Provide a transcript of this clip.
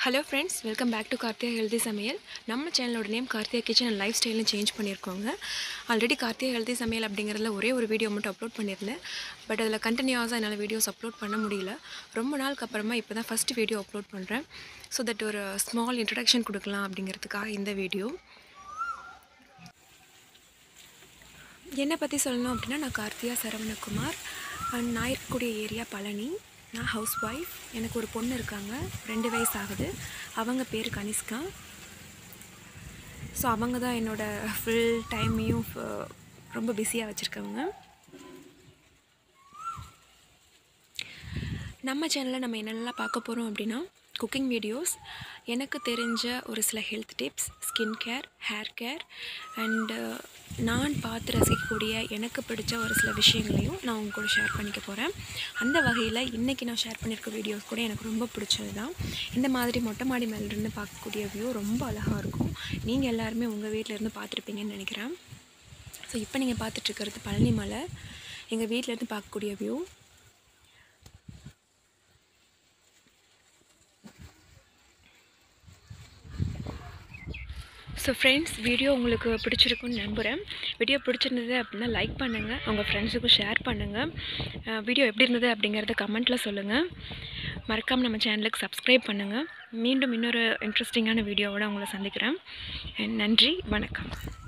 hello friends welcome back to Karthiya healthy சமையல் நம்ம சேனலோட name Karthiya kitchen and life ஸ்டைல்னு சேஞ்ச் பண்ணியிருக்கோங்க ஆல்ரெடி கார்த்தியா ஹெல்தி சமையல் அப்படிங்கிறதுல ஒரே ஒரு வீடியோ மட்டும் அப்லோட் பண்ணியிருந்தேன் பட் அதில் கண்டினியூஸாக என்னால் வீடியோஸ் அப்லோட் பண்ண முடியல ரொம்ப நாளுக்கு அப்புறமா இப்போ தான் ஃபஸ்ட் வீடியோ அப்லோட் பண்ணுறேன் ஸோ தட் ஒரு ஸ்மால் இன்ட்ரடக்ஷன் கொடுக்கலாம் அப்படிங்கிறதுக்காக இந்த வீடியோ என்னை பற்றி சொல்லணும் அப்படின்னா நான் கார்த்தியா சரவணகுமார் அண்ட் நான் இருக்கக்கூடிய ஏரியா பழனி நான் ஹவுஸ் ஒய்ஃப் எனக்கு ஒரு பொண்ணு இருக்காங்க ரெண்டு வயசு ஆகுது அவங்க பேர் கனிஷ்கா ஸோ அவங்க தான் என்னோடய ஃபுல் டைமையும் ரொம்ப பிஸியாக வச்சுருக்கவங்க நம்ம சேனலில் நம்ம என்னென்னலாம் பார்க்க போகிறோம் அப்படின்னா குக்கிங் வீடியோஸ் எனக்கு தெரிஞ்ச ஒரு சில health tips skin care hair care and நான் பார்த்து ரசிக்கக்கூடிய எனக்கு பிடிச்ச ஒரு சில விஷயங்களையும் நான் உங்க கூட ஷேர் பண்ணிக்க போகிறேன் அந்த வகையில் இன்றைக்கி நான் ஷேர் பண்ணியிருக்க வீடியோஸ் கூட எனக்கு ரொம்ப பிடிச்சது தான் இந்த மாதிரி மொட்டை மாடி மேலேருந்து பார்க்கக்கூடிய வியூ ரொம்ப அழகாக இருக்கும் நீங்கள் எல்லாருமே உங்கள் வீட்டிலேருந்து பார்த்துருப்பீங்கன்னு நினைக்கிறேன் ஸோ இப்போ நீங்கள் பார்த்துட்ருக்கிறது பழனி மலை எங்கள் வீட்டிலேருந்து பார்க்கக்கூடிய வியூ ஸோ ஃப்ரெண்ட்ஸ் வீடியோ உங்களுக்கு பிடிச்சிருக்குன்னு நம்புகிறேன் வீடியோ பிடிச்சிருந்தது அப்படின்னா லைக் பண்ணுங்கள் உங்கள் ஃப்ரெண்ட்ஸுக்கும் ஷேர் பண்ணுங்கள் வீடியோ எப்படி இருந்தது அப்படிங்கிறத கமெண்ட்டில் சொல்லுங்கள் மறக்காமல் நம்ம சேனலுக்கு சப்ஸ்கிரைப் பண்ணுங்கள் மீண்டும் இன்னொரு இன்ட்ரெஸ்டிங்கான வீடியோவோட உங்களை சந்திக்கிறேன் நன்றி வணக்கம்